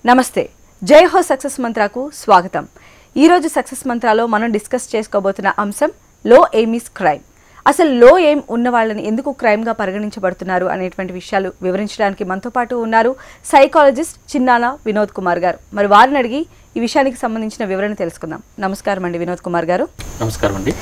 నమస్తే జై హో సక్సెస్ మంత్రాకు స్వాగతం ఈరోజు సక్సెస్ మంత్రాలో మనం డిస్కస్ చేసుకోబోతున్న అంశం లో ఎయిమ్ ఈస్ క్రైమ్ అసలు లో ఎయిమ్ ఉన్న వాళ్ళని ఎందుకు క్రైమ్గా పరిగణించబడుతున్నారు అనేటువంటి విషయాలు వివరించడానికి మనతో పాటు ఉన్నారు సైకాలజిస్ట్ చిన్నాన వినోద్ కుమార్ గారు మరి వారిని అడిగి ఈ విషయానికి సంబంధించిన వివరణ తెలుసుకుందాం నమస్కారం అండి వినోద్ కుమార్ గారు నమస్కారం అండి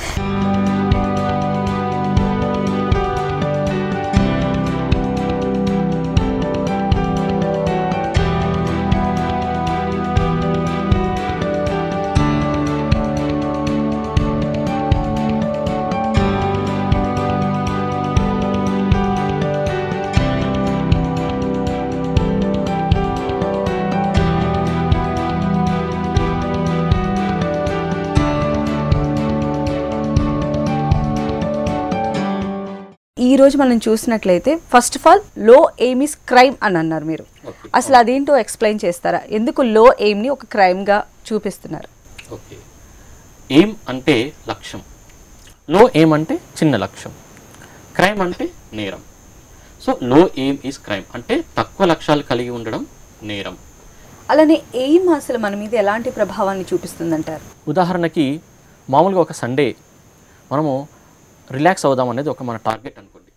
ఈ రోజు మనం చూసినట్లయితే first of all low aim is crime అని అన్నారు మీరు ఓకే అసలు అదేంటో ఎక్స్ప్లెయిన్ చేస్తారా ఎందుకు లో ఎయిమ్ని ఒక క్రైమ్గా చూపిస్తున్నారు ఓకే ఏం అంటే లక్ష్యం లో ఏం అంటే చిన్న లక్ష్యం క్రైమ్ అంటే నేరం సో లో ఎయిమ్ ఈజ్ క్రైమ్ అంటే తక్కువ లక్ష్యాలు కలిగి ఉండడం నేరం అలానే ఎయిమ్ అసలు మన మీద ఎలాంటి ప్రభావాన్ని చూపిస్తుందంటారు ఉదాహరణకి మామూలుగా ఒక సండే మనము రిలాక్స్ అవుదాం అనేది ఒక మన టార్గెట్ అనుకోండి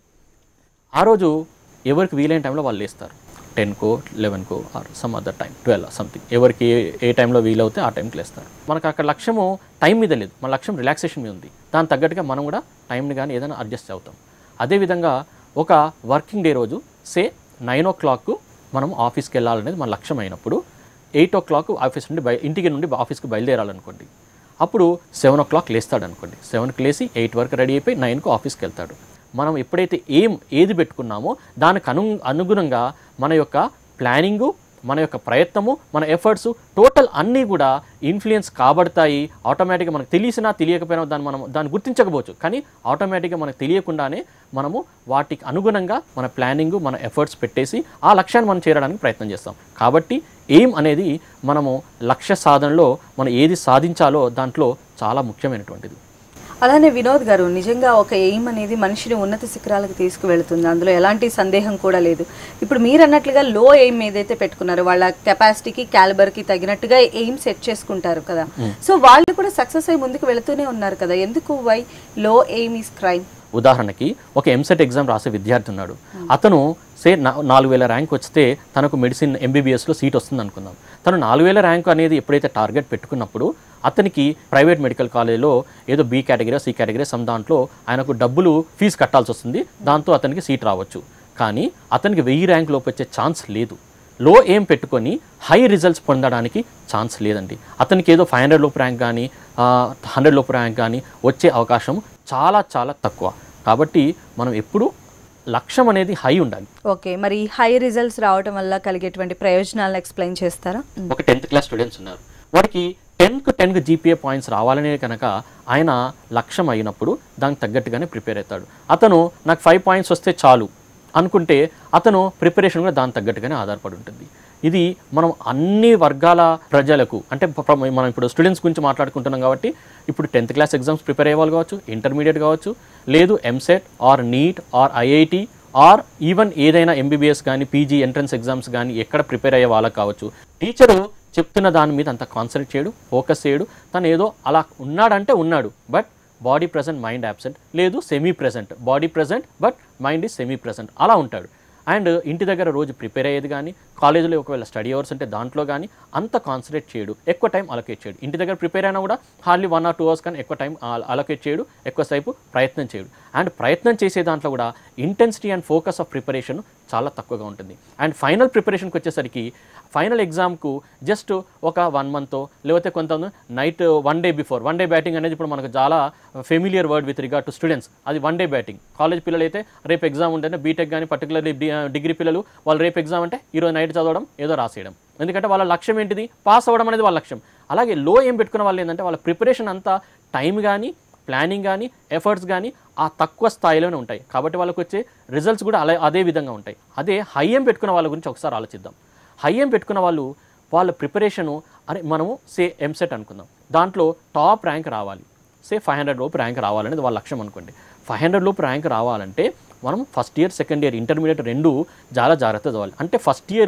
ఆ రోజు ఎవరికి వీలైన టైంలో వాళ్ళు లేస్తారు టెన్కో లెవెన్కో or some other time twelve something ఎవరికి ఏ ఏ టైంలో వీలవుతే ఆ టైంకి లేస్తారు మనకు అక్కడ లక్ష్యము టైం మీద లేదు మన లక్ష్యం రిలాక్సేషన్ మీద ఉంది దాని తగ్గట్టుగా మనం కూడా టైంని కానీ ఏదైనా అడ్జస్ట్ అవుతాం అదేవిధంగా ఒక వర్కింగ్ డే రోజు సే నైన్ ఓ క్లాక్ మనం ఆఫీస్కి వెళ్ళాలనేది మన లక్ష్యం అయినప్పుడు ఎయిట్ ఓ క్లాక్ ఆఫీస్ నుండి బయ ఇంటికి నుండి ఆఫీస్కి బయలుదేరాలనుకోండి అప్పుడు సెవెన్ ఓ క్లాక్ లేస్తాడు అనుకోండి సెవెన్కి లేచి ఎయిట్ వరకు రెడీ అయిపోయి నైన్కు ఆఫీస్కి వెళ్తాడు మనం ఎప్పుడైతే ఏం ఏది పెట్టుకున్నామో దానికి అను అనుగుణంగా మన యొక్క ప్లానింగు మన యొక్క ప్రయత్నము మన ఎఫర్ట్స్ టోటల్ అన్నీ కూడా ఇన్ఫ్లుయెన్స్ కాబడతాయి ఆటోమేటిక్గా మనకు తెలిసినా తెలియకపోయినా దాన్ని మనం దాన్ని గుర్తించకపోవచ్చు కానీ ఆటోమేటిక్గా మనకు తెలియకుండానే మనము వాటికి అనుగుణంగా మన ప్లానింగ్ మన ఎఫర్ట్స్ పెట్టేసి ఆ లక్ష్యాన్ని మనం చేరడానికి ప్రయత్నం చేస్తాం కాబట్టి ఎయిమ్ అనేది మనము లక్ష్య సాధనలో మనం ఏది సాధించాలో దాంట్లో చాలా ముఖ్యమైనటువంటిది అలానే వినోద్ గారు నిజంగా ఒక ఎయిమ్ అనేది మనిషిని ఉన్నత శిఖరాలకు తీసుకువెళ్తుంది అందులో ఎలాంటి సందేహం కూడా లేదు ఇప్పుడు మీరు అన్నట్లుగా లో ఎయిమ్ ఏదైతే పెట్టుకున్నారో వాళ్ళ కెపాసిటీకి క్యాలిబర్కి తగినట్టుగా ఎయిమ్ సెట్ చేసుకుంటారు కదా సో వాళ్ళు కూడా సక్సెస్ అయ్యి ముందుకు వెళుతూనే ఉన్నారు కదా ఎందుకు వై లో ఎయిమ్ ఈస్ క్రైమ్ ఉదాహరణకి ఒక ఎంసెట్ ఎగ్జామ్ రాసే విద్యార్థి ఉన్నాడు అతను సే నా- నాలుగు వేల ర్యాంక్ వస్తే తనకు మెడిసిన్ ఎంబీబీఎస్లో సీట్ వస్తుంది అనుకుందాం తను నాలుగు వేల ర్యాంక్ అనేది ఎప్పుడైతే టార్గెట్ పెట్టుకున్నప్పుడు అతనికి ప్రైవేట్ మెడికల్ కాలేజ్లో ఏదో B category C category some దాంట్లో ఆయనకు డబ్బులు ఫీజు కట్టాల్సి వస్తుంది దాంతో అతనికి సీట్ రావచ్చు కానీ అతనికి వెయ్యి ర్యాంక్ లోపు వచ్చే ఛాన్స్ లేదు లో ఏం పెట్టుకొని హై రిజల్ట్స్ పొందడానికి ఛాన్స్ లేదండి అతనికి ఏదో ఫైవ్ హండ్రెడ్ లోపు ర్యాంక్ కానీ హండ్రెడ్ లోపు ర్యాంక్ కానీ వచ్చే అవకాశం చాలా చాలా తక్కువ కాబట్టి మనం ఎప్పుడు లక్ష్యం అనేది హై ఉండాలి ఓకే మరి హై రిజల్ట్స్ రావడం వల్ల కలిగేటువంటి ప్రయోజనాలను ఎక్స్ప్లెయిన్ చేస్తారా ఒక టెన్త్ క్లాస్ స్టూడెంట్స్ ఉన్నారు వాడికి టెన్కు టెన్కు జీపీఏ పాయింట్స్ రావాలనే కనుక ఆయన లక్ష్యం అయినప్పుడు దానికి తగ్గట్టుగానే ప్రిపేర్ అవుతాడు అతను నాకు ఫైవ్ పాయింట్స్ వస్తే చాలు అనుకుంటే అతను ప్రిపరేషన్ కూడా దానికి తగ్గట్టుగానే ఆధారపడి ఉంటుంది ఇది మనం అన్ని వర్గాల ప్రజలకు అంటే ప- ప- మనం ఇప్పుడు స్టూడెంట్స్ గురించి మాట్లాడుకుంటున్నాం కాబట్టి ఇప్పుడు టెన్త్ క్లాస్ ఎగ్జామ్స్ ప్రిపేర్ అయ్యే వాళ్ళు కావచ్చు ఇంటర్మీడియట్ కావచ్చు లేదు EAMCET or NEET or IIT or even ఏదైనా ఎంబీబీఎస్ కానీ పీజీ ఎంట్రన్స్ ఎగ్జామ్స్ కానీ ఎక్కడ ప్రిపేర్ అయ్యే వాళ్ళకి కావచ్చు టీచరు చెప్తున్న దాని మీద అంత కాన్సన్ట్రేట్ చేయడు ఫోకస్ చేయడు తను ఏదో అలా ఉన్నాడంటే ఉన్నాడు but body present mind absent లేదు semi present body present but mind is semi present అలా ఉంటాడు అండ్ ఇంటి దగ్గర రోజు ప్రిపేర్ అయ్యేది కానీ కాలేజీలో ఒకవేళ స్టడీ అవర్స్ ఉంటే దాంట్లో కానీ అంత కాన్సన్ట్రేట్ చేయడు ఎక్కువ టైం అలొకేట్ చేయడు ఇంటి దగ్గర ప్రిపేర్ అయినా కూడా hardly one or two hours కానీ ఎక్కువ టైం అలొకేట్ చేయడు ఎక్కువసేపు ప్రయత్నం చేయడు అండ్ ప్రయత్నం చేసే దాంట్లో కూడా intensity and focus of preparation చాలా తక్కువగా ఉంటుంది అండ్ ఫైనల్ ప్రిపరేషన్కి వచ్చేసరికి ఫైనల్ ఎగ్జామ్కు జస్ట్ ఒక వన్ మంత్ లేకపోతే కొంత night one day before one day batting అనేది ఇప్పుడు మనకు చాలా familiar word with regard to students అది వన్ డే బ్యాటింగ్ కాలేజ్ పిల్లలు అయితే రేపు ఎగ్జామ్ ఉంటేనే బీటెక్ కానీ పర్టికులర్లీ డిగ్రీ పిల్లలు వాళ్ళు రేపు ఎగ్జామ్ అంటే ఈరోజు నైట్ చదవడం ఏదో రాసేయడం ఎందుకంటే వాళ్ళ లక్ష్యం ఏంటిది పాస్ అవ్వడం అనేది వాళ్ళ లక్ష్యం అలాగే లో ఏం పెట్టుకున్న వాళ్ళు ఏంటంటే వాళ్ళ ప్రిపరేషన్ అంతా టైం కానీ ప్లానింగ్ కానీ ఎఫర్ట్స్ కానీ ఆ తక్కువ స్థాయిలోనే ఉంటాయి కాబట్టి వాళ్ళకి వచ్చే రిజల్ట్స్ కూడా అలా అదే విధంగా ఉంటాయి అదే హై ఏం పెట్టుకున్న వాళ్ళ గురించి ఒకసారి ఆలోచిద్దాం హై ఏం పెట్టుకున్న వాళ్ళు వాళ్ళ ప్రిపరేషను అరే మనము సే ఎంసెట్ అనుకుందాం దాంట్లో టాప్ ర్యాంక్ రావాలి సే ఫైవ్ హండ్రెడ్ లోపు ర్యాంక్ రావాలనేది వాళ్ళ లక్ష్యం అనుకోండి ఫైవ్ హండ్రెడ్ లోపు ర్యాంక్ రావాలంటే మనం first year second year intermediate రెండు చాలా జాగ్రత్త చదవాలి అంటే ఫస్ట్ ఇయర్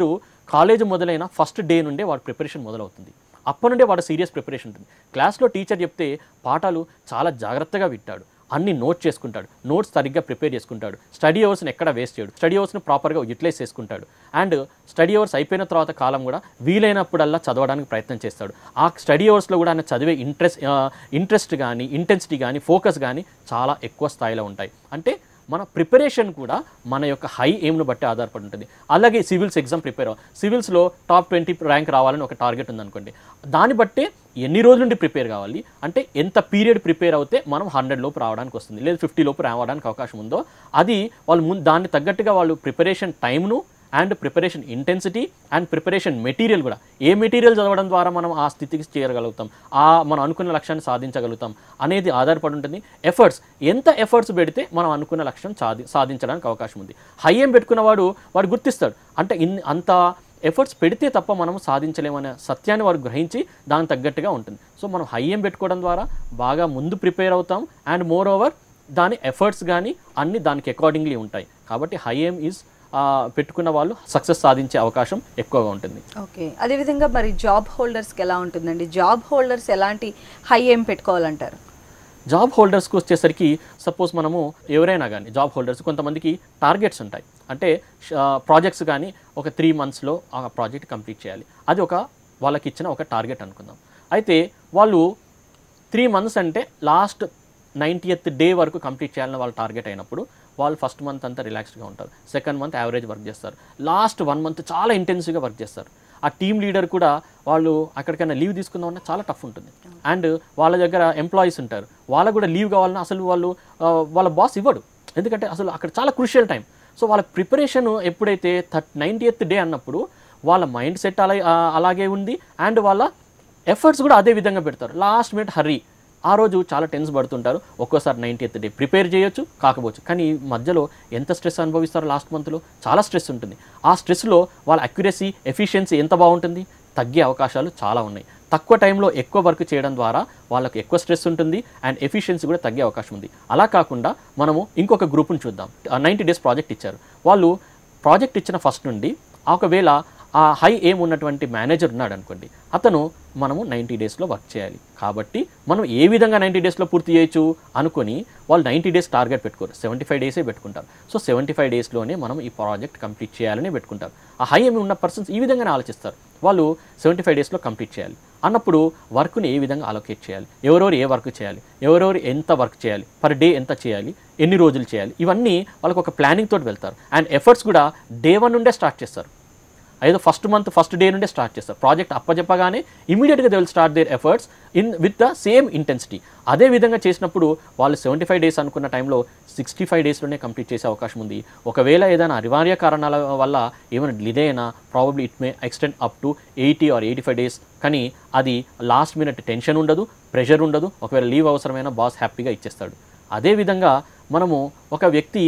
కాలేజ్ మొదలైన ఫస్ట్ డే నుండే వాడు ప్రిపరేషన్ మొదలవుతుంది అప్పటి నుండే వాడు సీరియస్ ప్రిపరేషన్ ఉంటుంది క్లాస్లో టీచర్ చెప్తే పాఠాలు చాలా జాగ్రత్తగా వింటాడు అన్ని నోట్ చేసుకుంటాడు నోట్స్ సరిగ్గా ప్రిపేర్ చేసుకుంటాడు స్టడీ అవర్స్ని ఎక్కడ వేస్ట్ చేయడు స్టడీ అవర్స్ని ప్రాపర్గా యూటిలైజ్ చేసుకుంటాడు అండ్ స్టడీ అవర్స్ అయిపోయిన తర్వాత కాలం కూడా వీలైనప్పుడల్లా చదవడానికి ప్రయత్నం చేస్తాడు ఆ స్టడీ అవర్స్లో కూడా ఆయన చదివే ఇంట్రెస్ట్ ఇంట్రెస్ట్ కానీ ఇంటెన్సిటీ కానీ ఫోకస్ కానీ చాలా ఎక్కువ స్థాయిలో ఉంటాయి అంటే మన ప్రిపరేషన్ కూడా మన యొక్క హై ఎయిమ్ను బట్టి ఆధారపడి ఉంటుంది అలాగే సివిల్స్ ఎగ్జామ్ ప్రిపేర్ అవ్వాలి సివిల్స్లో టాప్ ట్వంటీ ర్యాంక్ రావాలని ఒక టార్గెట్ ఉందనుకోండి దాన్ని బట్టే ఎన్ని రోజుల నుండి ప్రిపేర్ కావాలి అంటే ఎంత పీరియడ్ ప్రిపేర్ అవుతే మనం హండ్రెడ్ లోపు రావడానికి వస్తుంది లేదా ఫిఫ్టీ లోపు రావడానికి అవకాశం ఉందో అది వాళ్ళు ముందు దాన్ని తగ్గట్టుగా వాళ్ళు ప్రిపరేషన్ టైంను and preparation intensity and preparation material కూడా ఏ మెటీరియల్ చదవడం ద్వారా మనం ఆ స్థితికి చేరగలుగుతాం ఆ మనం అనుకున్న లక్ష్యాన్ని సాధించగలుగుతాం అనేది ఆధారపడి ఉంటుంది ఎఫర్ట్స్ ఎంత ఎఫర్ట్స్ పెడితే మనం అనుకున్న లక్ష్యం సాధి సాధించడానికి అవకాశం ఉంది హై ఏం పెట్టుకున్నవాడు వాడు గుర్తిస్తాడు అంటే ఇన్ అంత ఎఫర్ట్స్ పెడితే తప్ప మనం సాధించలేమనే సత్యాన్ని వారు గ్రహించి దానికి తగ్గట్టుగా ఉంటుంది సో మనం హై ఏం పెట్టుకోవడం ద్వారా బాగా ముందు ప్రిపేర్ అవుతాం అండ్ మోర్ ఓవర్ దాని ఎఫర్ట్స్ కానీ అన్ని దానికి అకార్డింగ్లీ ఉంటాయి కాబట్టి హై ఏం ఈజ్ పెట్టుకున్న వాళ్ళు సక్సెస్ సాధించే అవకాశం ఎక్కువగా ఉంటుంది ఓకే అదేవిధంగా మరి జాబ్ హోల్డర్స్కి ఎలా ఉంటుందండి జాబ్ హోల్డర్స్ ఎలాంటి హై ఏం పెట్టుకోవాలంటారు జాబ్ హోల్డర్స్కి వచ్చేసరికి సపోజ్ మనము ఎవరైనా కానీ జాబ్ హోల్డర్స్ కొంతమందికి టార్గెట్స్ ఉంటాయి అంటే ప్రాజెక్ట్స్ కానీ ఒక త్రీ మంత్స్లో ఆ ప్రాజెక్ట్ కంప్లీట్ చేయాలి అది ఒక వాళ్ళకి ఇచ్చిన ఒక టార్గెట్ అనుకుందాం అయితే వాళ్ళు త్రీ మంత్స్ అంటే లాస్ట్ నైంటీయత్ డే వరకు కంప్లీట్ చేయాలని వాళ్ళ టార్గెట్ అయినప్పుడు వాళ్ళు ఫస్ట్ మంత్ అంతా రిలాక్స్డ్గా ఉంటారు సెకండ్ మంత్ యావరేజ్ వర్క్ చేస్తారు లాస్ట్ వన్ మంత్ చాలా ఇంటెన్సివ్గా వర్క్ చేస్తారు ఆ టీమ్ లీడర్ కూడా వాళ్ళు అక్కడికైనా లీవ్ తీసుకుందామన్నా చాలా టఫ్ ఉంటుంది అండ్ వాళ్ళ దగ్గర ఎంప్లాయీస్ ఉంటారు వాళ్ళకు కూడా లీవ్ కావాలన్నా అసలు వాళ్ళు ఆ, వాళ్ళ బాస్ ఇవ్వడు ఎందుకంటే అసలు అక్కడ చాలా క్రూషియల్ టైం సో వాళ్ళ ప్రిపరేషన్ ఎప్పుడైతే థర్ట్ నైంటీ డే అన్నప్పుడు వాళ్ళ మైండ్ సెట్ అలా ఆ, అలాగే ఉంది అండ్ వాళ్ళ ఎఫర్ట్స్ కూడా అదే విధంగా పెడతారు లాస్ట్ మినిట్ హర్రీ ఆ రోజు చాలా టెన్స్ పడుతుంటారు ఒక్కోసారి నైంటీ డే ప్రిపేర్ చేయొచ్చు కాకపోవచ్చు కానీ ఈ మధ్యలో ఎంత స్ట్రెస్ అనుభవిస్తారో లాస్ట్ మంత్లో చాలా స్ట్రెస్ ఉంటుంది ఆ స్ట్రెస్లో వాళ్ళ అక్యురసీ ఎఫిషియన్సీ ఎంత బాగుంటుంది తగ్గే అవకాశాలు చాలా ఉన్నాయి తక్కువ టైంలో ఎక్కువ వర్క్ చేయడం ద్వారా వాళ్ళకి ఎక్కువ స్ట్రెస్ ఉంటుంది అండ్ ఎఫిషియన్సీ కూడా తగ్గే అవకాశం ఉంది అలా కాకుండా మనము ఇంకొక గ్రూప్ని చూద్దాం నైంటీ డేస్ ప్రాజెక్ట్ ఇచ్చారు వాళ్ళు ప్రాజెక్ట్ ఇచ్చిన ఫస్ట్ నుండి ఒకవేళ ఆ హై ఏం ఉన్నటువంటి మేనేజర్ ఉన్నాడు అనుకోండి అతను మనము నైంటీ డేస్లో వర్క్ చేయాలి కాబట్టి మనం ఏ విధంగా నైంటీ డేస్లో పూర్తి చేయొచ్చు అనుకొని వాళ్ళు నైంటీ డేస్ టార్గెట్ పెట్టుకోరు సెవెంటీ ఫైవ్ డేసే పెట్టుకుంటారు సో సెవెంటీ ఫైవ్ డేస్లోనే మనం ఈ ప్రాజెక్ట్ కంప్లీట్ చేయాలని పెట్టుకుంటారు ఆ హై ఏమి ఉన్న పర్సన్స్ ఈ విధంగానే ఆలోచిస్తారు వాళ్ళు సెవెంటీ ఫైవ్ డేస్లో కంప్లీట్ చేయాలి అన్నప్పుడు వర్క్ని ఏ విధంగా అలొకేట్ చేయాలి ఎవరెవరు ఏ వర్క్ చేయాలి ఎవరెవరు ఎంత వర్క్ చేయాలి పర్ డే ఎంత చేయాలి ఎన్ని రోజులు చేయాలి ఇవన్నీ వాళ్ళకి ఒక ప్లానింగ్ తోటి వెళ్తారు అండ్ ఎఫర్ట్స్ కూడా డే వన్ నుండే స్టార్ట్ చేస్తారు ఏదో ఫస్ట్ మంత్ ఫస్ట్ డే నుండే స్టార్ట్ చేస్తారు ప్రాజెక్ట్ అప్పచెప్పగానే ఇమీడియట్గా they will start their efforts in with the same intensity అదే విధంగా చేసినప్పుడు వాళ్ళు సెవెంటీ ఫైవ్ డేస్ అనుకున్న టైంలో సిక్స్టీ ఫైవ్ డేస్లోనే కంప్లీట్ చేసే అవకాశం ఉంది ఒకవేళ ఏదైనా అనివార్య కారణాల వల్ల ఏమైనా డిలే అయినా probably it may extend up to eighty or eighty five days కానీ అది లాస్ట్ మినిట్ టెన్షన్ ఉండదు ప్రెషర్ ఉండదు ఒకవేళ లీవ్ అవసరమైన బాస్ హ్యాపీగా ఇచ్చేస్తాడు అదేవిధంగా మనము ఒక వ్యక్తి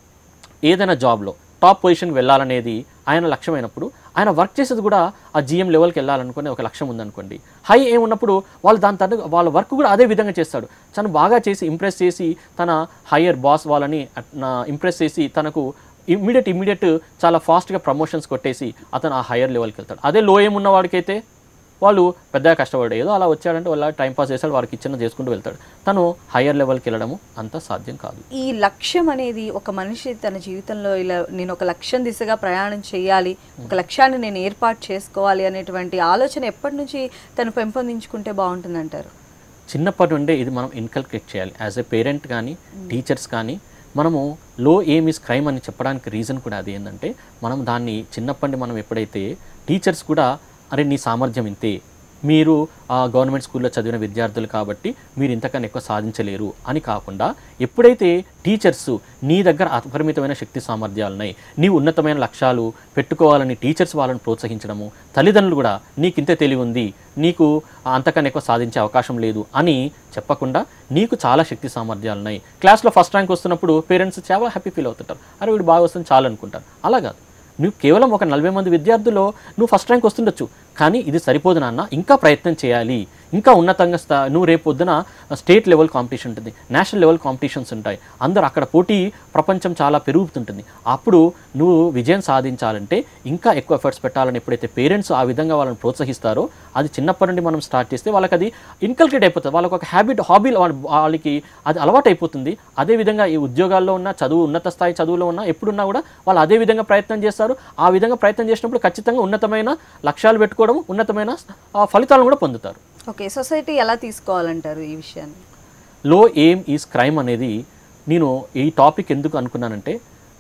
ఏదైనా జాబ్లో టాప్ పొజిషన్కి వెళ్ళాలనేది ఆయన లక్ష్యమైనప్పుడు ఆయన వర్క్ చేసేది కూడా ఆ జిఎం లెవెల్కి వెళ్ళాలనుకునే ఒక లక్ష్యం ఉందనుకోండి హై ఏమున్నప్పుడు వాళ్ళు దాని తన వాళ్ళ వర్క్ కూడా అదే విధంగా చేస్తాడు తను బాగా చేసి ఇంప్రెస్ చేసి తన హయ్యర్ బాస్ వాళ్ళని ఇంప్రెస్ చేసి తనకు ఇమ్మీడియట్ ఇమ్మీడియట్ చాలా ఫాస్ట్గా ప్రమోషన్స్ కొట్టేసి అతను ఆ హయ్యర్ లెవెల్కి వెళ్తాడు అదే లో ఏమున్న వాడికైతే వాళ్ళు పెద్దగా కష్టపడే ఏదో అలా వచ్చాడంటే వాళ్ళ టైం పాస్ చేస్తాడు వారికి ఇచ్చిన చేసుకుంటూ వెళ్తాడు తను హయ్యర్ లెవెల్కి వెళ్ళడము అంత సాధ్యం కాదు ఈ లక్ష్యం అనేది ఒక మనిషి తన జీవితంలో ఇలా నేను ఒక లక్ష్యం దిశగా ప్రయాణం చేయాలి ఒక లక్ష్యాన్ని నేను ఏర్పాటు చేసుకోవాలి అనేటువంటి ఆలోచన ఎప్పటి నుంచి తను పెంపొందించుకుంటే బాగుంటుందంటారు చిన్నప్పటి నుండే ఇది మనం ఇన్కల్కేట్ చేయాలి యాజ్ ఎ పేరెంట్ కానీ టీచర్స్ కానీ మనము లో ఏమ్ ఈస్ క్రైమ్ అని చెప్పడానికి రీజన్ కూడా అది ఏంటంటే మనం దాన్ని చిన్నప్పటి మనం ఎప్పుడైతే టీచర్స్ కూడా అరే నీ సామర్థ్యం ఇంతే మీరు ఆ గవర్నమెంట్ స్కూల్లో చదివిన విద్యార్థులు కాబట్టి మీరు ఇంతకన్నా ఎక్కువ సాధించలేరు అని కాకుండా ఎప్పుడైతే టీచర్స్ నీ దగ్గర అపరిమితమైన శక్తి సామర్థ్యాలు ఉన్నాయి నీ ఉన్నతమైన లక్ష్యాలు పెట్టుకోవాలని టీచర్స్ వాళ్ళని ప్రోత్సహించడము తల్లిదండ్రులు కూడా నీకు ఇంతే తెలివి ఉంది నీకు అంతకన్నా ఎక్కువ సాధించే అవకాశం లేదు అని చెప్పకుండా నీకు చాలా శక్తి సామర్థ్యాలు ఉన్నాయి క్లాస్లో ఫస్ట్ ర్యాంక్ వస్తున్నప్పుడు పేరెంట్స్ చాలా హ్యాపీ ఫీల్ అవుతుంటారు అరే వీడు బాగా వస్తుంది చాలు అనుకుంటారు అలా కాదు నువ్వు కేవలం ఒక నలభై మంది విద్యార్థుల్లో నువ్వు ఫస్ట్ ర్యాంక్ వస్తుండొచ్చు కానీ ఇది సరిపోదు నాన్న ఇంకా ప్రయత్నం చేయాలి ఇంకా ఉన్నతంగా స్థా నువ్వు రేపు పొద్దున స్టేట్ లెవెల్ కాంపిటీషన్ ఉంటుంది నేషనల్ లెవెల్ కాంపిటీషన్స్ ఉంటాయి అందరూ అక్కడ పోటీ ప్రపంచం చాలా పెరుగుతుంటుంది అప్పుడు నువ్వు విజయం సాధించాలంటే ఇంకా ఎక్కువ ఎఫర్ట్స్ పెట్టాలని ఎప్పుడైతే పేరెంట్స్ ఆ విధంగా వాళ్ళని ప్రోత్సహిస్తారో అది చిన్నప్పటి నుండి మనం స్టార్ట్ చేస్తే వాళ్ళకి అది ఇన్కల్కేట్ అయిపోతుంది వాళ్ళకి ఒక హ్యాబిట్ హాబీ వాళ్ళకి అది అలవాటు అయిపోతుంది అదేవిధంగా ఈ ఉద్యోగాల్లో ఉన్న చదువు ఉన్నత స్థాయి చదువులో ఉన్న ఎప్పుడున్నా కూడా వాళ్ళు అదే విధంగా ప్రయత్నం చేస్తారు ఆ విధంగా ప్రయత్నం చేసినప్పుడు ఖచ్చితంగా ఉన్నతమైన లక్ష్యాలు పెట్టుకోవడం ఉన్నతమైన ఆ, ఫలితాలను కూడా పొందుతారు ఓకే సొసైటీ ఎలా తీసుకోవాలంటారు ఈ విషయాన్ని లో ఎయిమ్ ఈజ్ క్రైమ్ అనేది నేను ఈ టాపిక్ ఎందుకు అనుకున్నానంటే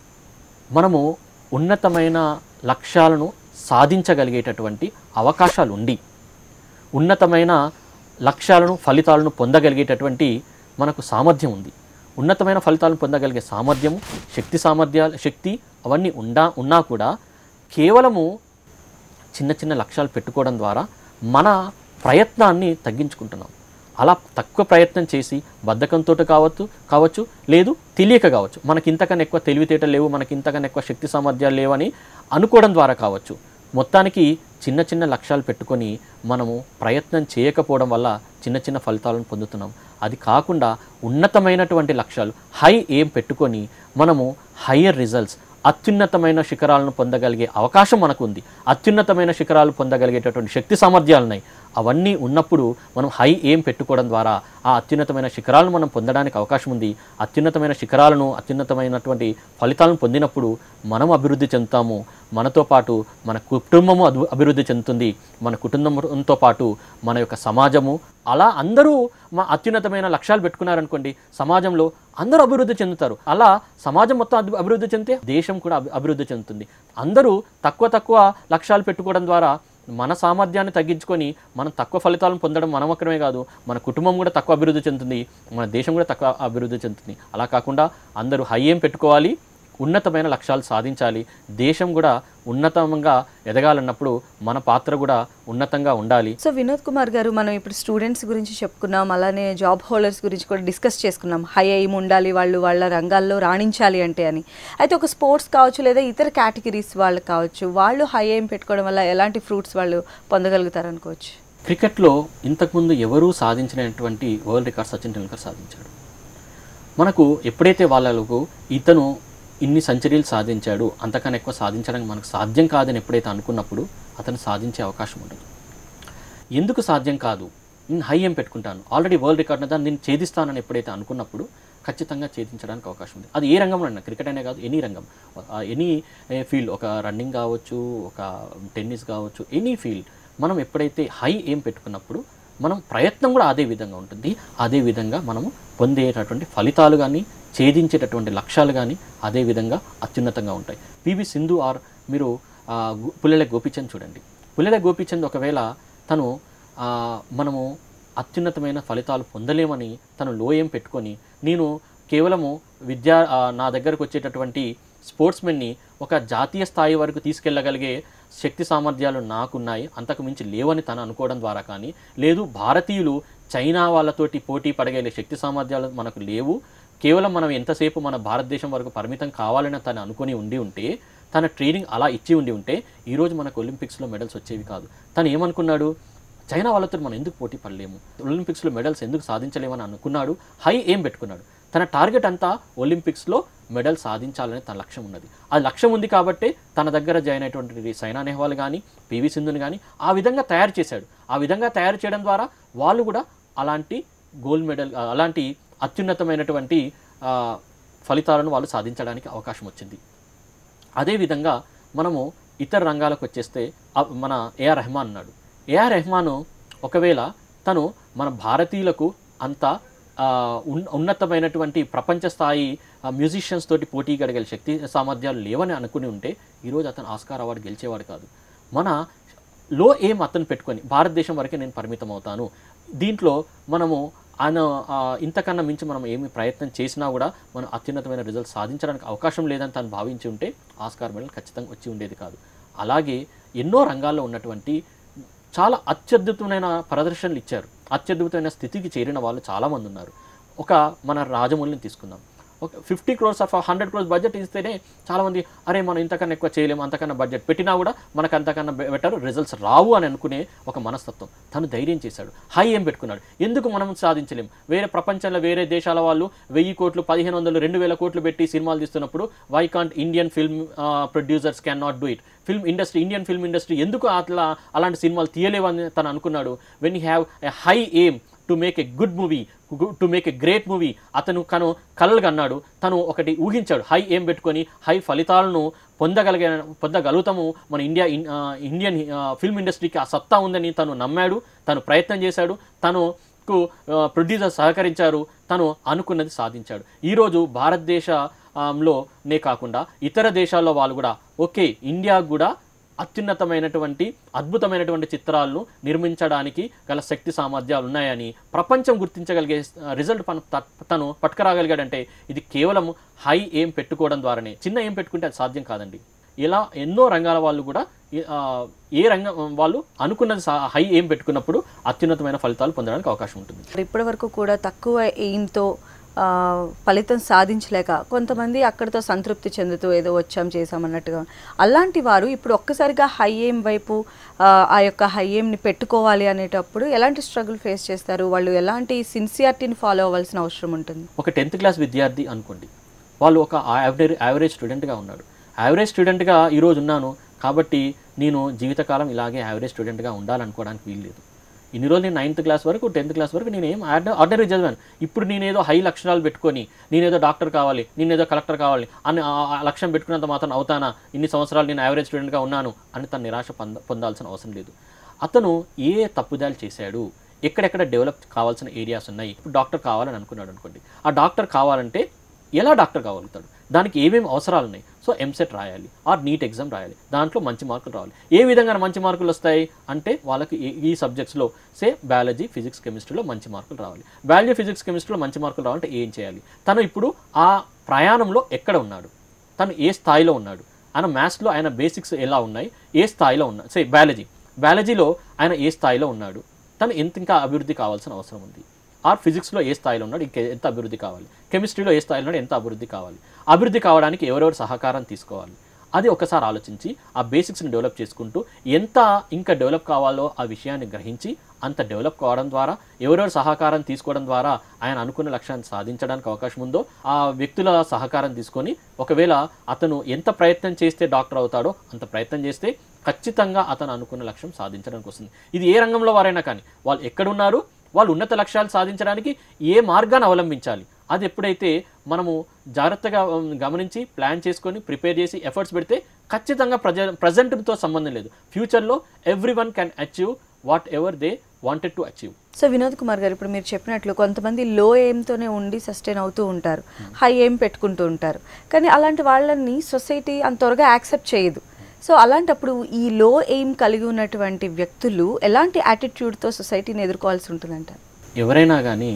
మనము ఉన్నతమైన లక్ష్యాలను సాధించగలిగేటటువంటి అవకాశాలు ఉండి ఉన్నతమైన లక్ష్యాలను ఫలితాలను పొందగలిగేటటువంటి మనకు సామర్థ్యం ఉంది ఉన్నతమైన ఫలితాలను పొందగలిగే సామర్థ్యము శక్తి సామర్థ్యాలు శక్తి అవన్నీ ఉండా ఉన్నా కూడా కేవలము చిన్న చిన్న లక్ష్యాలు పెట్టుకోవడం ద్వారా మన ప్రయత్నాన్ని తగ్గించుకుంటున్నాం అలా తక్కువ ప్రయత్నం చేసి బద్ధకంతో కావచ్చు కావచ్చు లేదు తెలియక కావచ్చు మనకి ఇంతకన్నా ఎక్కువ తెలివితేటలు లేవు మనకి ఇంతకన్నా ఎక్కువ శక్తి సామర్థ్యాలు లేవని అనుకోవడం ద్వారా కావచ్చు మొత్తానికి చిన్న చిన్న లక్ష్యాలు పెట్టుకొని మనము ప్రయత్నం చేయకపోవడం వల్ల చిన్న చిన్న ఫలితాలను పొందుతున్నాం అది కాకుండా ఉన్నతమైనటువంటి లక్ష్యాలు హై ఏం పెట్టుకొని మనము హయ్యర్ రిజల్ట్స్ అత్యున్నతమైన శిఖరాలను పొందగలిగే అవకాశం మనకు ఉంది అత్యున్నతమైన శిఖరాలు పొందగలిగేటటువంటి శక్తి సామర్థ్యాలు ఉన్నాయి అవన్నీ ఉన్నప్పుడు మనం హై ఏం పెట్టుకోవడం ద్వారా ఆ అత్యున్నతమైన శిఖరాలను మనం పొందడానికి అవకాశం ఉంది అత్యున్నతమైన శిఖరాలను అత్యున్నతమైనటువంటి ఫలితాలను పొందినప్పుడు మనం అభివృద్ధి చెందుతాము మనతో పాటు మన కుటుంబము అభి- అభివృద్ధి చెందుతుంది మన కుటుంబంతో పాటు మన యొక్క సమాజము అలా అందరూ మా అత్యున్నతమైన లక్ష్యాలు పెట్టుకున్నారనుకోండి సమాజంలో అందరూ అభివృద్ధి చెందుతారు అలా సమాజం మొత్తం అభి- అభివృద్ధి చెందితే దేశం కూడా అభి- అభివృద్ధి చెందుతుంది అందరూ తక్కువ తక్కువ లక్ష్యాలు పెట్టుకోవడం ద్వారా మన సామర్థ్యాన్ని తగ్గించుకొని మనం తక్కువ ఫలితాలను పొందడం మనం ఒక్కరమే కాదు మన కుటుంబం కూడా తక్కువ అభివృద్ధి చెందుతుంది మన దేశం కూడా తక్కువ అభివృద్ధి చెందుతుంది అలా కాకుండా అందరూ హై ఏం పెట్టుకోవాలి ఉన్నతమైన లక్ష్యాలు సాధించాలి దేశం కూడా ఉన్నతంగా ఎదగాలన్నప్పుడు మన పాత్ర కూడా ఉన్నతంగా ఉండాలి సో వినోద్ కుమార్ గారు మనం ఇప్పుడు స్టూడెంట్స్ గురించి చెప్పుకున్నాం అలానే జాబ్ హోల్డర్స్ గురించి కూడా డిస్కస్ చేసుకున్నాం హై ఎయిమ్ ఉండాలి వాళ్ళు వాళ్ళ రంగాల్లో రాణించాలి అంటే అని అయితే ఒక స్పోర్ట్స్ కావచ్చు లేదా ఇతర కేటగిరీస్ వాళ్ళు కావచ్చు వాళ్ళు హై ఎయిమ్ పెట్టుకోవడం వల్ల ఎలాంటి ఫ్రూట్స్ వాళ్ళు పొందగలుగుతారు అనుకోవచ్చు క్రికెట్లో ఇంతకుముందు ఎవరూ సాధించినటువంటి వరల్డ్ రికార్డ్ సచిన్ టెండూల్కర్ సాధించాడు మనకు ఎప్పుడైతే వాళ్ళకు ఇతను ఇన్ని సెంచరీలు సాధించాడు అంతకన్నా ఎక్కువ సాధించడానికి మనకు సాధ్యం కాదని ఎప్పుడైతే అనుకున్నప్పుడు అతను సాధించే అవకాశం ఉండదు ఎందుకు సాధ్యం కాదు నేను హై ఏం పెట్టుకుంటాను ఆల్రెడీ వరల్డ్ రికార్డ్ దాన్ని నేను ఛేదిస్తానని ఎప్పుడైతే అనుకున్నప్పుడు ఖచ్చితంగా ఛేదించడానికి అవకాశం ఉంది అది ఏ రంగంలో అయినా క్రికెట్ అనే కాదు ఎనీ రంగం ఎనీ ఫీల్డ్ ఒక రన్నింగ్ కావచ్చు ఒక టెన్నిస్ కావచ్చు ఎనీ ఫీల్డ్ మనం ఎప్పుడైతే హై ఏం పెట్టుకున్నప్పుడు మనం ప్రయత్నం కూడా అదే విధంగా ఉంటుంది అదే విధంగా మనము పొందేటటువంటి ఫలితాలు కానీ ఛేదించేటటువంటి లక్ష్యాలు కానీ అదే విధంగా అత్యున్నతంగా ఉంటాయి పివి సింధు ఆర్ మీరు ఆ, గు- పుల్లెల గోపిచంద్ చూడండి పుల్లెల గోపిచంద్ ఒకవేళ తను ఆ, మనము అత్యున్నతమైన ఫలితాలు పొందలేమని తను లోయం పెట్టుకొని నేను కేవలము విద్యా ఆ, నా దగ్గరకు వచ్చేటటువంటి స్పోర్ట్స్మెన్ని ఒక జాతీయ స్థాయి వరకు తీసుకెళ్ళగలిగే శక్తి సామర్థ్యాలు నాకున్నాయి అంతకు మించి లేవని తను అనుకోవడం ద్వారా కానీ లేదు భారతీయులు చైనా వాళ్ళతోటి పోటీ పడగలిగే శక్తి సామర్థ్యాలు మనకు లేవు కేవలం మనం ఎంతసేపు మన భారతదేశం వరకు పరిమితం కావాలని తను అనుకొని ఉండి ఉంటే తన ట్రైనింగ్ అలా ఇచ్చి ఉండి ఉంటే ఈరోజు మనకు ఒలింపిక్స్లో మెడల్స్ వచ్చేవి కాదు తను ఏమనుకున్నాడు చైనా వాళ్ళతో మనం ఎందుకు పోటీ పడలేము ఒలింపిక్స్లో మెడల్స్ ఎందుకు సాధించలేమని అనుకున్నాడు హై ఏం పెట్టుకున్నాడు తన టార్గెట్ అంతా ఒలింపిక్స్లో మెడల్ సాధించాలని తన లక్ష్యం ఉన్నది ఆ లక్ష్యం ఉంది కాబట్టి తన దగ్గర జాయిన్ అయినటువంటి సైనా నెహ్వాల్ కానీ పివి సింధుని కానీ ఆ విధంగా తయారు చేశాడు ఆ విధంగా తయారు చేయడం ద్వారా వాళ్ళు కూడా అలాంటి గోల్డ్ మెడల్ ఆ, అలాంటి అత్యున్నతమైనటువంటి ఆ, ఫలితాలను వాళ్ళు సాధించడానికి అవకాశం వచ్చింది అదేవిధంగా మనము ఇతర రంగాలకు వచ్చేస్తే ఆ, మన ఏఆర్ రెహమాన్ ఉన్నాడు ఏఆర్ రెహమాన్ ఒకవేళ తను మన భారతీయులకు అంత ఆ, ఉన్- ఉన్నతమైనటువంటి ప్రపంచ స్థాయి మ్యూజిషియన్స్ తోటి పోటీ గడగల శక్తి సామర్థ్యాలు లేవని అనుకుని ఉంటే ఈరోజు అతను ఆస్కార్ అవార్డు గెలిచేవాడు కాదు మన లో ఏం అతను పెట్టుకొని భారతదేశం వరకే నేను పరిమితం అవుతాను దీంట్లో మనము ఆయన ఆ, ఇంతకన్నా మించి మనం ఏమి ప్రయత్నం చేసినా కూడా మనం అత్యున్నతమైన రిజల్ట్ సాధించడానికి అవకాశం లేదని తను భావించి ఉంటే ఆస్కార్ మెడల్ ఖచ్చితంగా వచ్చి ఉండేది కాదు అలాగే ఎన్నో రంగాల్లో ఉన్నటువంటి చాలా అత్యద్భుతమైన ప్రదర్శనలు ఇచ్చారు అత్యద్భుతమైన స్థితికి చేరిన వాళ్ళు చాలామంది ఉన్నారు ఒక మన రాజమౌళిని తీసుకుందాం ఒక fifty crores of hundred crores budget ఇస్తేనే చాలామంది అరే మనం ఇంతకన్నా ఎక్కువ చేయలేము అంతకన్నా బడ్జెట్ పెట్టినా కూడా మనకు అంతకన్నా బెటర్ రిజల్ట్స్ రావు అని అనుకునే ఒక మనస్తత్వం తను ధైర్యం చేశాడు హై ఏం పెట్టుకున్నాడు ఎందుకు మనం సాధించలేం వేరే ప్రపంచంలో వేరే దేశాల వాళ్ళు వెయ్యి కోట్లు పదిహేను వందలు రెండు వేల కోట్లు పెట్టి సినిమాలు తీస్తున్నప్పుడు why can't Indian film producers can not do it film industry Indian film industry ఎందుకు అట్లా అలాంటి సినిమాలు తీయలేవని తను అనుకున్నాడు when you have a high aim to make a good movie to make a great movie అతను కను కలలుగా అన్నాడు తను ఒకటి ఊహించాడు హై ఏం పెట్టుకొని హై ఫలితాలను పొందగలిగే పొందగలుగుతాము మన ఇండియా ఇన్- ఆ, ఇండియన్ ఆ, ఫిల్మ్ ఇండస్ట్రీకి ఆ సత్తా ఉందని తను నమ్మాడు తను ప్రయత్నం చేశాడు తను కు ప్రొడ్యూసర్ సహకరించారు తను అనుకున్నది సాధించాడు ఈరోజు భారతదేశ ఆ, లోనే కాకుండా ఇతర దేశాల్లో వాళ్ళు కూడా ఓకే ఇండియా కూడా అత్యున్నతమైనటువంటి అద్భుతమైనటువంటి చిత్రాలను నిర్మించడానికి గల శక్తి సామర్థ్యాలు ఉన్నాయని ప్రపంచం గుర్తించగలిగే రిజల్ట్ పన త- తను పట్టుకురాగలిగాడంటే ఇది కేవలం హై ఏం పెట్టుకోవడం ద్వారానే చిన్న ఏం పెట్టుకుంటే అది సాధ్యం కాదండి ఇలా ఎన్నో రంగాల వాళ్ళు కూడా ఈ- ఆ, ఏ రంగం వాళ్ళు అనుకున్నది సా- హై ఏం పెట్టుకున్నప్పుడు అత్యున్నతమైన ఫలితాలు పొందడానికి అవకాశం ఉంటుంది మరి ఇప్పటి వరకు కూడా తక్కువ ఎయిమ్తో ఆ, ఫలితం సాధించలేక కొంతమంది అక్కడితో సంతృప్తి చెందుతూ ఏదో వచ్చాం చేసాం అన్నట్టుగా అలాంటి వారు ఇప్పుడు ఒక్కసారిగా హై ఎయిమ్ వైపు ఆ, ఆ యొక్క హై ఎయిమ్ని పెట్టుకోవాలి అనేటప్పుడు ఎలాంటి స్ట్రగుల్ ఫేస్ చేస్తారు వాళ్ళు ఎలాంటి సిన్సియారిటీని ఫాలో అవ్వాల్సిన అవసరం ఉంటుంది ఒక టెన్త్ క్లాస్ విద్యార్థి అనుకోండి వాళ్ళు ఒక యావరేజ్ యావరేజ్ స్టూడెంట్గా ఉన్నాడు యావరేజ్ స్టూడెంట్గా ఈరోజు ఉన్నాను కాబట్టి నేను జీవితకాలం ఇలాగే యావరేజ్ స్టూడెంట్గా ఉండాలనుకోవడానికి వీల్లేదు ఇన్ని రోజులు నేను నైన్త్ క్లాస్ వరకు టెన్త్ క్లాస్ వరకు నేను ఏం ఆర్డినరీ చదివాను ఇప్పుడు నేనేదో హై లక్షణాలు పెట్టుకొని నేనేదో డాక్టర్ కావాలి నేనేదో కలెక్టర్ కావాలి అని ఆ- ఆ లక్ష్యం పెట్టుకున్నంత మాత్రం అవుతానా ఇన్ని సంవత్సరాలు నేను యావరేజ్ స్టూడెంట్గా ఉన్నాను అని తను నిరాశ పొంద పొందాల్సిన అవసరం లేదు అతను ఏ తప్పుదాలు చేశాడు ఎక్కడెక్కడ డెవలప్ కావాల్సిన ఏరియాస్ ఉన్నాయి ఇప్పుడు డాక్టర్ కావాలని అనుకున్నాడు అనుకోండి ఆ డాక్టర్ కావాలంటే ఎలా డాక్టర్ కాగలుగుతాడు దానికి ఏమేమి అవసరాలు ఉన్నాయి సో ఎంసెట్ రాయాలి ఆర్ నీట్ ఎగ్జామ్ రాయాలి దాంట్లో మంచి మార్కులు రావాలి ఏ విధంగా మంచి మార్కులు వస్తాయి అంటే వాళ్ళకి ఈ- ఈ సబ్జెక్ట్స్లో సే బయాలజీ ఫిజిక్స్ కెమిస్ట్రీలో మంచి మార్కులు రావాలి బయాలజీ ఫిజిక్స్ కెమిస్ట్రీలో మంచి మార్కులు రావాలంటే ఏం చేయాలి తను ఇప్పుడు ఆ ప్రయాణంలో ఎక్కడ ఉన్నాడు తను ఏ స్థాయిలో ఉన్నాడు ఆయన మ్యాథ్స్లో ఆయన బేసిక్స్ ఎలా ఉన్నాయి ఏ స్థాయిలో ఉన్నా సే బయాలజీ బయాలజీలో ఆయన ఏ స్థాయిలో ఉన్నాడు తను ఎంత ఇంకా అభివృద్ధి కావాల్సిన అవసరం ఉంది ఆర్ ఫిజిక్స్లో ఏ స్థాయిలో ఉన్నాడు ఇంకా ఎంత అభివృద్ధి కావాలి కెమిస్ట్రీలో ఏ స్థాయిలో ఉన్నాడు ఎంత అభివృద్ధి కావాలి అభివృద్ధి కావడానికి ఎవరెవరు సహకారం తీసుకోవాలి అది ఒకసారి ఆలోచించి ఆ బేసిక్స్ని డెవలప్ చేసుకుంటూ ఎంత ఇంకా డెవలప్ కావాలో ఆ విషయాన్ని గ్రహించి అంత డెవలప్ కావడం ద్వారా ఎవరెవరు సహకారం తీసుకోవడం ద్వారా ఆయన అనుకున్న లక్ష్యాన్ని సాధించడానికి అవకాశం ఉందో ఆ వ్యక్తుల సహకారం తీసుకొని ఒకవేళ అతను ఎంత ప్రయత్నం చేస్తే డాక్టర్ అవుతాడో అంత ప్రయత్నం చేస్తే ఖచ్చితంగా అతను అనుకున్న లక్ష్యం సాధించడానికి వస్తుంది ఇది ఏ రంగంలో వారైనా కానీ వాళ్ళు ఎక్కడున్నారు వాళ్ళు ఉన్నత లక్ష్యాలు సాధించడానికి ఏ మార్గాన్ని అవలంబించాలి అది ఎప్పుడైతే మనము జాగ్రత్తగా ఉమ్, గమనించి ప్లాన్ చేసుకొని ప్రిపేర్ చేసి ఎఫర్ట్స్ పెడితే ఖచ్చితంగా ప్రజ ప్రజెంట్తో సంబంధం లేదు ఫ్యూచర్లో everyone can achieve whatever they wanted to achieve so Vinod Kumar గారు ఇప్పుడు మీరు చెప్పినట్లు కొంతమంది లో ఎయిమ్తోనే ఉండి సస్టైన్ అవుతూ ఉంటారు హై ఎయిమ్ పెట్టుకుంటూ ఉంటారు కానీ అలాంటి వాళ్ళని సొసైటీ అంత త్వరగా యాక్సెప్ట్ చేయదు సో అలాంటప్పుడు ఈ లో ఎయిమ్ కలిగి ఉన్నటువంటి వ్యక్తులు ఎలాంటి యాటిట్యూడ్తో సొసైటీని ఎదుర్కోవాల్సి ఉంటుందంటారు ఎవరైనా కానీ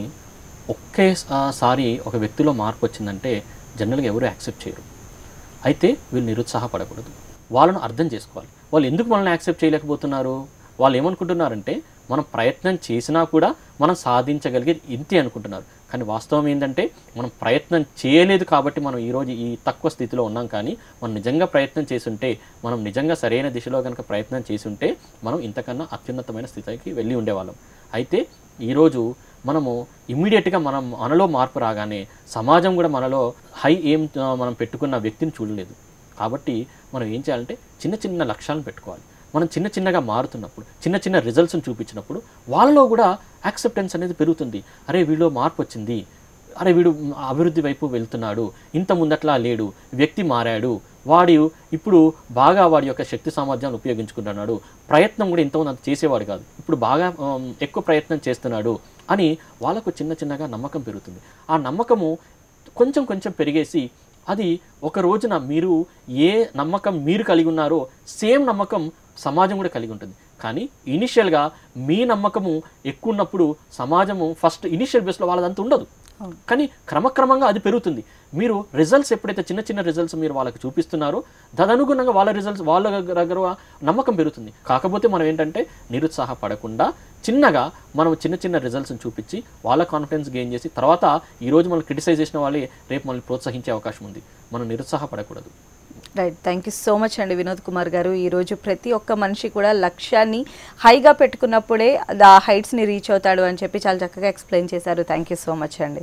ఒకేసారి ఒక వ్యక్తిలో మార్పు వచ్చిందంటే జనరల్గా ఎవరు యాక్సెప్ట్ చేయరు అయితే వీళ్ళు నిరుత్సాహపడకూడదు వాళ్ళను అర్థం చేసుకోవాలి వాళ్ళు ఎందుకు మనల్ని యాక్సెప్ట్ చేయలేకపోతున్నారు వాళ్ళు ఏమనుకుంటున్నారంటే మనం ప్రయత్నం చేసినా కూడా మనం సాధించగలిగేది ఇంతే అనుకుంటున్నారు కానీ వాస్తవం ఏంటంటే మనం ప్రయత్నం చేయలేదు కాబట్టి మనం ఈరోజు ఈ తక్కువ స్థితిలో ఉన్నాం కానీ మనం నిజంగా ప్రయత్నం చేసుంటే మనం నిజంగా సరైన దిశలో కనుక ప్రయత్నం చేసుంటే మనం ఇంతకన్నా అత్యున్నతమైన స్థితికి వెళ్ళి ఉండేవాళ్ళం అయితే ఈరోజు మనము ఇమ్మీడియట్గా మనం మనలో మార్పు రాగానే సమాజం కూడా మనలో హై ఏం ఆ, మనం పెట్టుకున్న వ్యక్తిని చూడలేదు కాబట్టి మనం ఏం చేయాలంటే చిన్న చిన్న లక్ష్యాలను పెట్టుకోవాలి మనం చిన్న చిన్నగా మారుతున్నప్పుడు చిన్న చిన్న రిజల్ట్స్ని చూపించినప్పుడు వాళ్ళలో కూడా యాక్సెప్టెన్స్ అనేది పెరుగుతుంది అరే వీళ్ళు మార్పు వచ్చింది అరే వీడు అభివృద్ధి వైపు వెళ్తున్నాడు ఇంత ముందట్లా లేడు వ్యక్తి మారాడు వాడు ఇప్పుడు బాగా వాడి యొక్క శక్తి సామర్థ్యాన్ని ఉపయోగించుకుంటున్నాడు ప్రయత్నం కూడా ఇంతకుముందు అంత చేసేవాడు కాదు ఇప్పుడు బాగా ఆమ్, ఎక్కువ ప్రయత్నం చేస్తున్నాడు అని వాళ్ళకు చిన్న చిన్నగా నమ్మకం పెరుగుతుంది ఆ నమ్మకము కొంచెం కొంచెం పెరిగేసి అది ఒక రోజున మీరు ఏ నమ్మకం మీరు కలిగి ఉన్నారో సేమ్ నమ్మకం సమాజం కూడా కలిగి ఉంటుంది కానీ ఇనిషియల్గా మీ నమ్మకము ఎక్కువ ఉన్నప్పుడు సమాజము ఫస్ట్ ఇనిషియల్ బేస్లో వాళ్ళదంతా ఉండదు అవును. కానీ క్రమక్రమంగా అది పెరుగుతుంది మీరు రిజల్ట్స్ ఎప్పుడైతే చిన్న చిన్న రిజల్ట్స్ మీరు వాళ్ళకి చూపిస్తున్నారో తదనుగుణంగా వాళ్ళ రిజల్ట్స్ వాళ్ళ దగ్గర నమ్మకం పెరుగుతుంది కాకపోతే మనం ఏంటంటే నిరుత్సాహపడకుండా చిన్నగా మనం చిన్న చిన్న రిజల్ట్స్ని చూపించి వాళ్ళ కాన్ఫిడెన్స్ గెయిన్ చేసి తర్వాత ఈ రోజు మనం క్రిటిసైజ్ చేసిన వాళ్ళే రేపు మనల్ని ప్రోత్సహించే అవకాశం ఉంది మనం నిరుత్సాహపడకూడదు right thank you so much అండి వినోద్ కుమార్ గారు ఈరోజు ప్రతి ఒక్క మనిషి కూడా లక్ష్యాన్ని హైగా పెట్టుకున్నప్పుడే ఆ హైట్స్ని రీచ్ అవుతాడు అని చెప్పి చాలా చక్కగా ఎక్స్ప్లెయిన్ చేశారు థ్యాంక్ యూ సో మచ్ అండి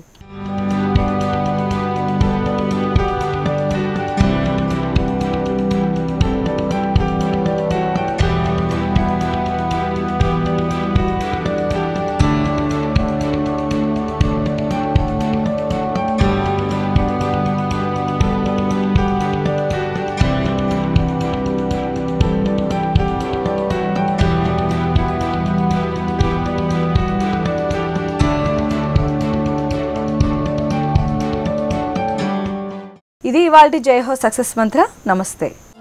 ఇది ఇవాళ జై హో సక్సెస్ మంత్ర నమస్తే